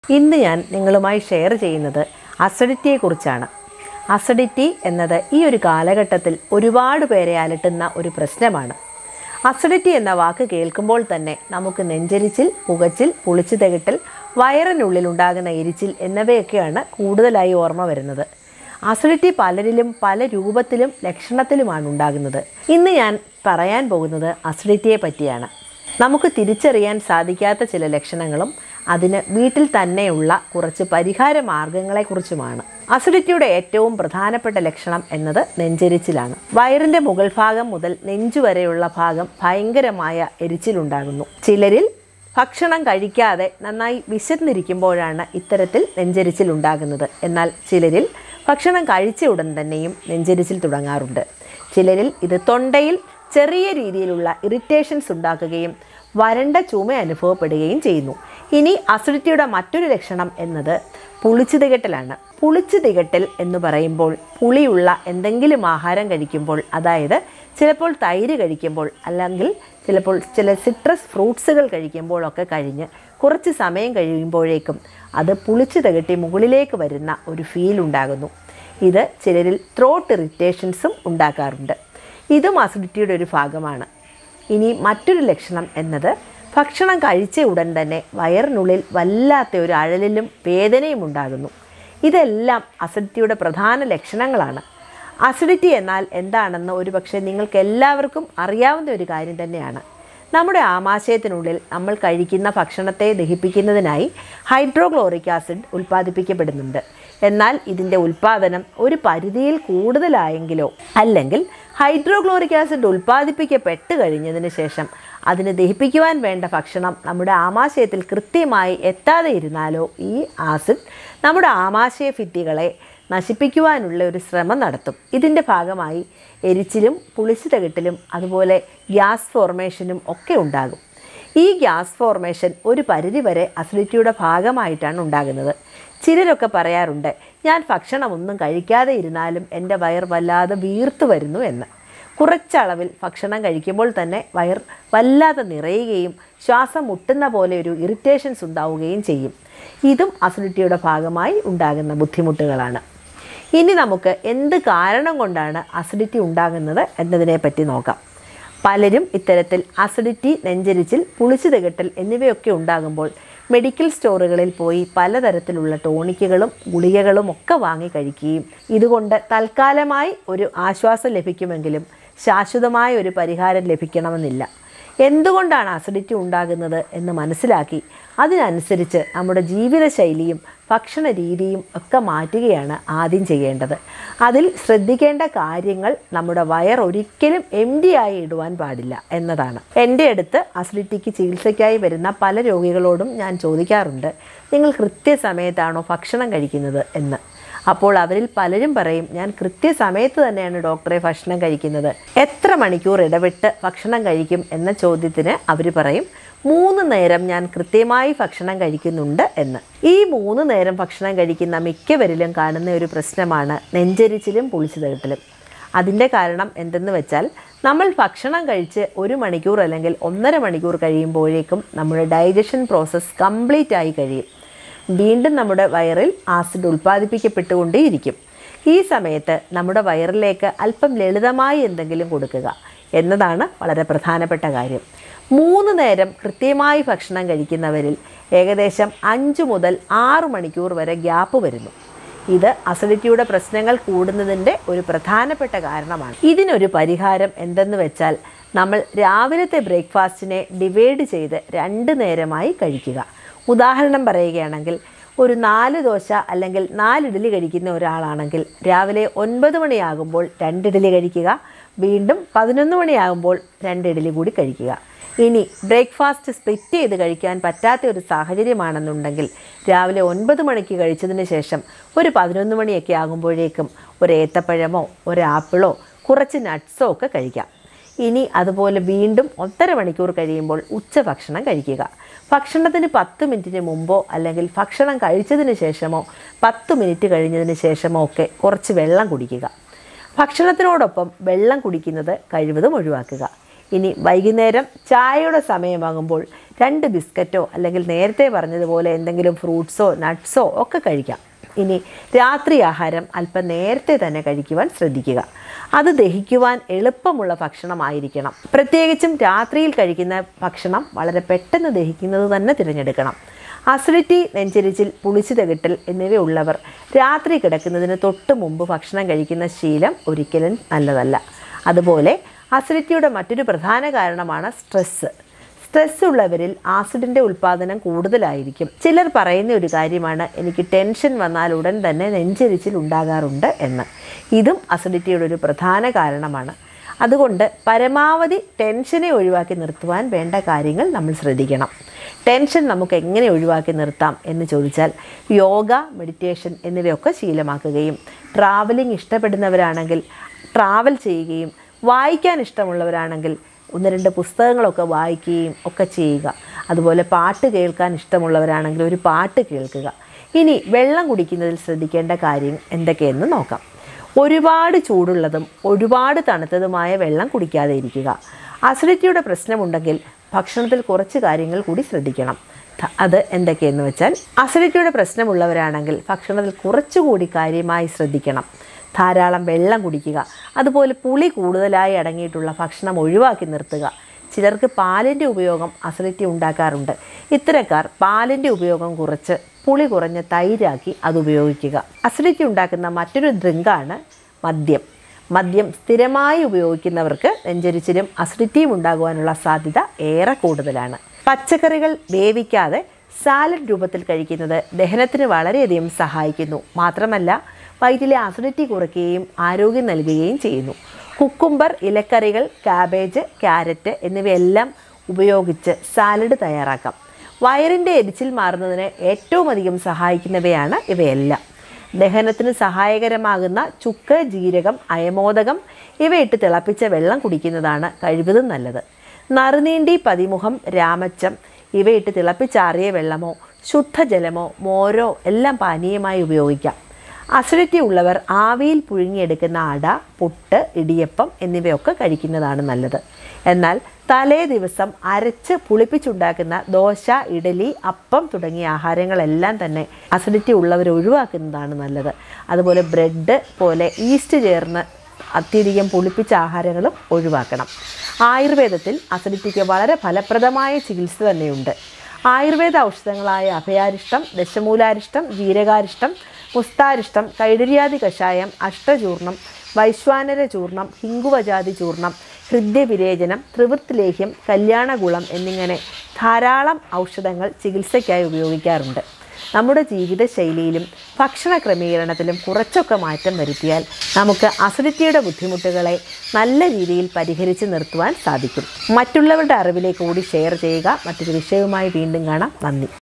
ഇന്ന് ഞാൻ നിങ്ങളുമായി ഷെയർ ചെയ്യുന്നത് അസിഡിറ്റിയെക്കുറിച്ചാണ് അസിഡിറ്റി എന്നത് ഈ ഒരു കാലഘട്ടത്തിൽ ഒരുപാട് പേരെ അലട്ടുന്ന ഒരു പ്രശ്നമാണ് അസിഡിറ്റി എന്ന വാക്ക് കേൾക്കുമ്പോൾ തന്നെ നമുക്ക് നെഞ്ചരിച്ചിൽ പുകച്ചിൽ പുളിച്ചു തികട്ടൽ വയറിനുള്ളിൽ ഉണ്ടാകുന്ന എരിച്ചിൽ എന്നിവയൊക്കെയാണ് കൂടുതലായി ഓർമ്മ വരുന്നത് അസിഡിറ്റി പലരിലും പല രൂപത്തിലും ലക്ഷണത്തിലുമാണ് ഉണ്ടാകുന്നത് ഇന്ന് ഞാൻ പറയാൻ പോകുന്നത് അസിഡിറ്റിയെ പറ്റിയാണ് നമുക്ക് തിരിച്ചറിയാൻ സാധിക്കാത്ത ചില ലക്ഷണങ്ങളും അതിന് വീട്ടിൽ തന്നെയുള്ള കുറച്ച് പരിഹാര മാർഗങ്ങളെക്കുറിച്ചുമാണ് അസിഡിറ്റിയുടെ ഏറ്റവും പ്രധാനപ്പെട്ട ലക്ഷണം എന്നത് നെഞ്ചെരിച്ചിലാണ് വയറിൻ്റെ മുകൾ ഭാഗം മുതൽ നെഞ്ചു വരെയുള്ള ഭാഗം ഭയങ്കരമായ എരിച്ചിലുണ്ടാകുന്നു ചിലരിൽ ഭക്ഷണം കഴിക്കാതെ നന്നായി വിശന്നിരിക്കുമ്പോഴാണ് ഇത്തരത്തിൽ നെഞ്ചെരിച്ചിൽ ഉണ്ടാകുന്നത് എന്നാൽ ചിലരിൽ ഭക്ഷണം കഴിച്ച ഉടൻ തന്നെയും നെഞ്ചെരിച്ചിൽ തുടങ്ങാറുണ്ട് ചിലരിൽ ഇത് തൊണ്ടയിൽ ചെറിയ രീതിയിലുള്ള ഇറിറ്റേഷൻസ് ഉണ്ടാക്കുകയും വരണ്ട ചുമ അനുഭവപ്പെടുകയും ചെയ്യുന്നു ഇനി അസിഡിറ്റിയുടെ മറ്റൊരു ലക്ഷണം എന്നത് പുളിച്ചു തികട്ടലാണ് പുളിച്ചു തികട്ടൽ എന്ന് പറയുമ്പോൾ പുളിയുള്ള എന്തെങ്കിലും ആഹാരം കഴിക്കുമ്പോൾ അതായത് ചിലപ്പോൾ തൈര് കഴിക്കുമ്പോൾ അല്ലെങ്കിൽ ചിലപ്പോൾ ചില സിട്രസ് ഫ്രൂട്ട്സുകൾ കഴിക്കുമ്പോഴൊക്കെ കഴിഞ്ഞ് കുറച്ച് സമയം കഴിയുമ്പോഴേക്കും അത് പുളിച്ചു തികട്ടി മുകളിലേക്ക് വരുന്ന ഒരു ഫീൽ ഉണ്ടാകുന്നു ഇത് ചിലരിൽ ത്രോട്ട് ഇറിറ്റേഷൻസും ഉണ്ടാക്കാറുണ്ട് ഇതും അസിഡിറ്റിയുടെ ഒരു ഭാഗമാണ് ഇനി മറ്റൊരു ലക്ഷണം എന്നത് ഭക്ഷണം കഴിച്ച ഉടൻ തന്നെ വയറിനുള്ളിൽ വല്ലാത്ത ഒരു അഴലിലും വേദനയും ഉണ്ടാകുന്നു ഇതെല്ലാം അസിഡിറ്റിയുടെ പ്രധാന ലക്ഷണങ്ങളാണ് അസിഡിറ്റി എന്നാൽ എന്താണെന്ന് ഒരുപക്ഷെ നിങ്ങൾക്ക് എല്ലാവർക്കും അറിയാവുന്ന ഒരു കാര്യം തന്നെയാണ് നമ്മുടെ ആമാശയത്തിനുള്ളിൽ നമ്മൾ കഴിക്കുന്ന ഭക്ഷണത്തെ ദഹിപ്പിക്കുന്നതിനായി ഹൈഡ്രോക്ലോറിക് ആസിഡ് ഉൽപ്പാദിപ്പിക്കപ്പെടുന്നുണ്ട് എന്നാൽ ഇതിൻ്റെ ഉൽപ്പാദനം ഒരു പരിധിയിൽ കൂടുതലായെങ്കിലോ അല്ലെങ്കിൽ ഹൈഡ്രോക്ലോറിക് ആസിഡ് ഉൽപ്പാദിപ്പിക്കപ്പെട്ട് കഴിഞ്ഞതിന് ശേഷം അതിന് ദഹിപ്പിക്കുവാൻ വേണ്ട ഭക്ഷണം നമ്മുടെ ആമാശയത്തിൽ കൃത്യമായി എത്താതെ ഇരുന്നാലോ ഈ ആസിഡ് നമ്മുടെ ആമാശയ ഭിത്തികളെ നശിപ്പിക്കുവാനുള്ള ഒരു ശ്രമം നടത്തും ഇതിൻ്റെ ഭാഗമായി എരിച്ചിലും പുളിച്ചു തകിട്ടിലും അതുപോലെ ഗ്യാസ് ഫോർമേഷനും ഒക്കെ ഉണ്ടാകും ഈ ഗ്യാസ് ഫോർമേഷൻ ഒരു പരിധിവരെ അസിഡിറ്റിയുടെ ഭാഗമായിട്ടാണ് ഉണ്ടാകുന്നത് ചിലരൊക്കെ പറയാറുണ്ട് ഞാൻ ഭക്ഷണമൊന്നും കഴിക്കാതെ ഇരുന്നാലും എൻ്റെ വയർ വല്ലാതെ വീർത്തു വരുന്നു എന്ന് കുറച്ചളവിൽ ഭക്ഷണം കഴിക്കുമ്പോൾ തന്നെ വയർ വല്ലാതെ നിറയുകയും ശ്വാസം മുട്ടുന്ന പോലെ ഒരു ഇറിറ്റേഷൻസ് ഉണ്ടാവുകയും ചെയ്യും ഇതും അസിഡിറ്റിയുടെ ഭാഗമായി ഉണ്ടാകുന്ന ബുദ്ധിമുട്ടുകളാണ് ഇനി നമുക്ക് എന്ത് കാരണം കൊണ്ടാണ് അസിഡിറ്റി ഉണ്ടാകുന്നത് എന്നതിനെ പറ്റി നോക്കാം പലരും ഇത്തരത്തിൽ അസിഡിറ്റി നെഞ്ചരിച്ചിൽ പുളിച്ചു തികട്ടൽ എന്നിവയൊക്കെ ഉണ്ടാകുമ്പോൾ മെഡിക്കൽ സ്റ്റോറുകളിൽ പോയി പലതരത്തിലുള്ള ടോണിക്കുകളും ഗുളികകളും ഒക്കെ വാങ്ങി കഴിക്കുകയും ഇതുകൊണ്ട് തൽക്കാലമായി ഒരു ആശ്വാസം ലഭിക്കുമെങ്കിലും ശാശ്വതമായ ഒരു പരിഹാരം ലഭിക്കണമെന്നില്ല എന്തുകൊണ്ടാണ് അസിഡിറ്റി ഉണ്ടാകുന്നത് എന്ന് മനസ്സിലാക്കി അതിനനുസരിച്ച് നമ്മുടെ ജീവിതശൈലിയും ഭക്ഷണ രീതിയും ഒക്കെ മാറ്റുകയാണ് ആദ്യം ചെയ്യേണ്ടത് അതിൽ ശ്രദ്ധിക്കേണ്ട കാര്യങ്ങൾ നമ്മുടെ വയർ ഒരിക്കലും എം ഡി ആയി ഇടുവാൻ പാടില്ല എന്നതാണ് എൻ്റെ അടുത്ത് അസിഡിറ്റിക്ക് ചികിത്സയ്ക്കായി വരുന്ന പല രോഗികളോടും ഞാൻ ചോദിക്കാറുണ്ട് നിങ്ങൾ കൃത്യസമയത്താണോ ഭക്ഷണം കഴിക്കുന്നത് എന്ന് അപ്പോൾ അവരിൽ പലരും പറയും ഞാൻ കൃത്യസമയത്ത് തന്നെയാണ് ഡോക്ടറെ ഭക്ഷണം കഴിക്കുന്നത് എത്ര മണിക്കൂർ ഇടവിട്ട് ഭക്ഷണം കഴിക്കും എന്ന ചോദ്യത്തിന് അവർ പറയും മൂന്ന് നേരം ഞാൻ കൃത്യമായി ഭക്ഷണം കഴിക്കുന്നുണ്ട് എന്ന് ഈ മൂന്ന് നേരം ഭക്ഷണം കഴിക്കുന്ന മിക്കവരിലും കാണുന്ന ഒരു പ്രശ്നമാണ് നെഞ്ചരിച്ചിലും പുളിച്ചു തകട്ടലും അതിൻ്റെ കാരണം എന്തെന്ന് വെച്ചാൽ നമ്മൾ ഭക്ഷണം കഴിച്ച് ഒരു മണിക്കൂർ അല്ലെങ്കിൽ ഒന്നര മണിക്കൂർ കഴിയുമ്പോഴേക്കും നമ്മുടെ ഡൈജഷൻ പ്രോസസ്സ് കംപ്ലീറ്റ് ആയി കഴിയും വീണ്ടും നമ്മുടെ വയറിൽ ആസിഡ് ഉൽപ്പാദിപ്പിക്കപ്പെട്ടുകൊണ്ടേയിരിക്കും ഈ സമയത്ത് നമ്മുടെ വയറിലേക്ക് അല്പം ലളിതമായി എന്തെങ്കിലും കൊടുക്കുക എന്നതാണ് വളരെ പ്രധാനപ്പെട്ട കാര്യം മൂന്ന് നേരം കൃത്യമായി ഭക്ഷണം കഴിക്കുന്നവരിൽ ഏകദേശം അഞ്ച് മുതൽ ആറ് മണിക്കൂർ വരെ ഗ്യാപ്പ് വരുന്നു ഇത് അസിഡിറ്റിയുടെ പ്രശ്നങ്ങൾ കൂടുന്നതിൻ്റെ ഒരു പ്രധാനപ്പെട്ട കാരണമാണ് ഇതിനൊരു പരിഹാരം എന്തെന്ന് വെച്ചാൽ നമ്മൾ രാവിലത്തെ ബ്രേക്ക്ഫാസ്റ്റിനെ ഡിവൈഡ് ചെയ്ത് രണ്ട് നേരമായി കഴിക്കുക ഉദാഹരണം പറയുകയാണെങ്കിൽ ഒരു നാല് ദോശ അല്ലെങ്കിൽ നാല് ഇഡ്ഡലി കഴിക്കുന്ന ഒരാളാണെങ്കിൽ രാവിലെ ഒൻപത് മണിയാകുമ്പോൾ രണ്ട് ഇഡ്ഡലി കഴിക്കുക വീണ്ടും പതിനൊന്ന് മണിയാകുമ്പോൾ രണ്ട് ഇഡ്ഡലി കൂടി കഴിക്കുക ഇനി ബ്രേക്ക്ഫാസ്റ്റ് സ്പ്ലിറ്റ് ചെയ്ത് കഴിക്കാൻ പറ്റാത്ത ഒരു സാഹചര്യമാണെന്നുണ്ടെങ്കിൽ രാവിലെ ഒൻപത് മണിക്ക് കഴിച്ചതിന് ശേഷം ഒരു പതിനൊന്ന് മണിയൊക്കെ ആകുമ്പോഴേക്കും ഒരു ഏത്തപ്പഴമോ ഒരു ആപ്പിളോ കുറച്ച് നട്ട്സോ ഒക്കെ കഴിക്കാം ഇനി അതുപോലെ വീണ്ടും ഒന്നര മണിക്കൂർ കഴിയുമ്പോൾ ഉച്ചഭക്ഷണം കഴിക്കുക ഭക്ഷണത്തിന് പത്ത് മിനിറ്റിന് മുമ്പോ അല്ലെങ്കിൽ ഭക്ഷണം കഴിച്ചതിന് ശേഷമോ പത്ത് മിനിറ്റ് കഴിഞ്ഞതിന് ശേഷമോ ഒക്കെ കുറച്ച് വെള്ളം കുടിക്കുക ഭക്ഷണത്തിനോടൊപ്പം വെള്ളം കുടിക്കുന്നത് കഴിവതും ഒഴിവാക്കുക ഇനി വൈകുന്നേരം ചായയുടെ സമയമാകുമ്പോൾ രണ്ട് ബിസ്ക്കറ്റോ അല്ലെങ്കിൽ നേരത്തെ പറഞ്ഞതുപോലെ എന്തെങ്കിലും ഫ്രൂട്ട്സോ നട്ട്സോ ഒക്കെ കഴിക്കാം ഇനി രാത്രി ആഹാരം അല്പം നേരത്തെ തന്നെ കഴിക്കുവാൻ ശ്രദ്ധിക്കുക അത് ദഹിക്കുവാൻ എളുപ്പമുള്ള ഭക്ഷണമായിരിക്കണം പ്രത്യേകിച്ചും രാത്രിയിൽ കഴിക്കുന്ന ഭക്ഷണം വളരെ പെട്ടെന്ന് ദഹിക്കുന്നത് തന്നെ തിരഞ്ഞെടുക്കണം അസിഡിറ്റി നെഞ്ചരിച്ചിൽ പുളിച്ചു തകിട്ടൽ എന്നിവയുള്ളവർ രാത്രി കിടക്കുന്നതിന് തൊട്ട് മുമ്പ് ഭക്ഷണം കഴിക്കുന്ന ശീലം ഒരിക്കലും നല്ലതല്ല അതുപോലെ അസിഡിറ്റിയുടെ മറ്റൊരു പ്രധാന കാരണമാണ് സ്ട്രെസ്സ് സ്ട്രെസ് ഉള്ളവരിൽ ആസിഡിൻ്റെ ഉൽപ്പാദനം കൂടുതലായിരിക്കും ചിലർ പറയുന്ന ഒരു കാര്യമാണ് എനിക്ക് ടെൻഷൻ വന്നാൽ ഉടൻ തന്നെ നെഞ്ചരിച്ചിൽ ഉണ്ടാകാറുണ്ട് എന്ന് ഇതും അസിഡിറ്റിയുടെ ഒരു പ്രധാന കാരണമാണ് അതുകൊണ്ട് പരമാവധി ടെൻഷനെ ഒഴിവാക്കി നിർത്തുവാൻ വേണ്ട കാര്യങ്ങൾ നമ്മൾ ശ്രദ്ധിക്കണം ടെൻഷൻ നമുക്ക് എങ്ങനെ ഒഴിവാക്കി നിർത്താം എന്ന് ചോദിച്ചാൽ യോഗ മെഡിറ്റേഷൻ എന്നിവയൊക്കെ ശീലമാക്കുകയും ട്രാവലിംഗ് ഇഷ്ടപ്പെടുന്നവരാണെങ്കിൽ ട്രാവൽ ചെയ്യുകയും വായിക്കാൻ ഇഷ്ടമുള്ളവരാണെങ്കിൽ ഒന്ന് രണ്ട് പുസ്തകങ്ങളൊക്കെ വായിക്കുകയും ഒക്കെ ചെയ്യുക അതുപോലെ പാട്ട് കേൾക്കാൻ ഇഷ്ടമുള്ളവരാണെങ്കിൽ ഒരു പാട്ട് കേൾക്കുക ഇനി വെള്ളം കുടിക്കുന്നതിൽ ശ്രദ്ധിക്കേണ്ട കാര്യം എന്തൊക്കെയെന്ന് നോക്കാം ഒരുപാട് ചൂടുള്ളതും ഒരുപാട് തണുത്തതുമായ വെള്ളം കുടിക്കാതെ ഇരിക്കുക അസിഡിറ്റിയുടെ പ്രശ്നമുണ്ടെങ്കിൽ ഭക്ഷണത്തിൽ കുറച്ച് കാര്യങ്ങൾ കൂടി ശ്രദ്ധിക്കണം ത- അത് എന്തൊക്കെയെന്ന് വെച്ചാൽ അസിഡിറ്റിയുടെ പ്രശ്നമുള്ളവരാണെങ്കിൽ ഭക്ഷണത്തിൽ കുറച്ചുകൂടി കാര്യമായി ശ്രദ്ധിക്കണം ധാരാളം വെള്ളം കുടിക്കുക അതുപോലെ പുളി കൂടുതലായി അടങ്ങിയിട്ടുള്ള ഭക്ഷണം ഒഴിവാക്കി നിർത്തുക ചിലർക്ക് പാലിൻ്റെ ഉപയോഗം അസിഡിറ്റി ഉണ്ടാക്കാറുണ്ട് ഇത്തരക്കാർ പാലിൻ്റെ ഉപയോഗം കുറച്ച് പുളി കുറഞ്ഞ തൈരാക്കി അത് ഉപയോഗിക്കുക അസിഡിറ്റി ഉണ്ടാക്കുന്ന മറ്റൊരു ഡ്രിങ്കാണ് മദ്യം മദ്യം സ്ഥിരമായി ഉപയോഗിക്കുന്നവർക്ക് നെഞ്ചരിച്ചിലും അസിഡിറ്റിയും ഉണ്ടാകുവാനുള്ള സാധ്യത ഏറെ കൂടുതലാണ് പച്ചക്കറികൾ വേവിക്കാതെ സാലഡ് രൂപത്തിൽ കഴിക്കുന്നത് ദഹനത്തിന് വളരെയധികം സഹായിക്കുന്നു മാത്രമല്ല വയറ്റിലെ അസിഡിറ്റി കുറയ്ക്കുകയും ആരോഗ്യം നൽകുകയും ചെയ്യുന്നു കുക്കുംബർ ഇലക്കറികൾ കാബേജ് ക്യാരറ്റ് എന്നിവയെല്ലാം ഉപയോഗിച്ച് സാലഡ് തയ്യാറാക്കാം വയറിൻ്റെ എരിച്ചിൽ മാറുന്നതിന് ഏറ്റവും അധികം സഹായിക്കുന്നവയാണ് ഇവയെല്ലാം ദഹനത്തിന് സഹായകരമാകുന്ന ചുക്ക് ജീരകം അയമോദകം ഇവയിട്ട് തിളപ്പിച്ച വെള്ളം കുടിക്കുന്നതാണ് കഴിവതും നല്ലത് നറുനീണ്ടി പതിമുഖം രാമച്ചം ഇവയിട്ട് തിളപ്പിച്ചാറിയ വെള്ളമോ ശുദ്ധജലമോ മോരോ എല്ലാം പാനീയമായി ഉപയോഗിക്കാം അസിഡിറ്റി ഉള്ളവർ ആവിയിൽ പുഴുങ്ങിയെടുക്കുന്ന അട പുട്ട് ഇടിയപ്പം എന്നിവയൊക്കെ കഴിക്കുന്നതാണ് നല്ലത് എന്നാൽ തലേ ദിവസം അരച്ച് പുളിപ്പിച്ചുണ്ടാക്കുന്ന ദോശ ഇഡലി അപ്പം തുടങ്ങിയ ആഹാരങ്ങളെല്ലാം തന്നെ അസിഡിറ്റി ഉള്ളവർ ഒഴിവാക്കുന്നതാണ് നല്ലത് അതുപോലെ ബ്രെഡ് പോലെ ഈസ്റ്റ് ചേർന്ന് അത്യധികം പുളിപ്പിച്ച ആഹാരങ്ങളും ഒഴിവാക്കണം ആയുർവേദത്തിൽ അസിഡിറ്റിക്ക് വളരെ ഫലപ്രദമായ ചികിത്സ തന്നെയുണ്ട് ആയുർവേദ ഔഷധങ്ങളായ അഭയാരിഷ്ടം ദശമൂലാരിഷ്ടം ജീരകാരിഷ്ടം മുസ്താരിഷ്ടം കൈഡരിയാതി കഷായം അഷ്ടചൂർണം വൈശ്വാനര ചൂർണം ഹിങ്കുവജാതി ചൂർണം ഹൃദ്യവിരേചനം ത്രിവൃത്ത് ലേഹ്യം കല്യാണഗുളം എന്നിങ്ങനെ ധാരാളം ഔഷധങ്ങൾ ചികിത്സയ്ക്കായി ഉപയോഗിക്കാറുണ്ട് നമ്മുടെ ജീവിതശൈലിയിലും ഭക്ഷണ ക്രമീകരണത്തിലും കുറച്ചൊക്കെ മാറ്റം വരുത്തിയാൽ നമുക്ക് അസിഡിറ്റിയുടെ ബുദ്ധിമുട്ടുകളെ നല്ല രീതിയിൽ പരിഹരിച്ച് നിർത്തുവാൻ സാധിക്കും മറ്റുള്ളവരുടെ അറിവിലേക്ക് കൂടി ഷെയർ ചെയ്യുക മറ്റൊരു വിഷയവുമായി വീണ്ടും കാണാം നന്ദി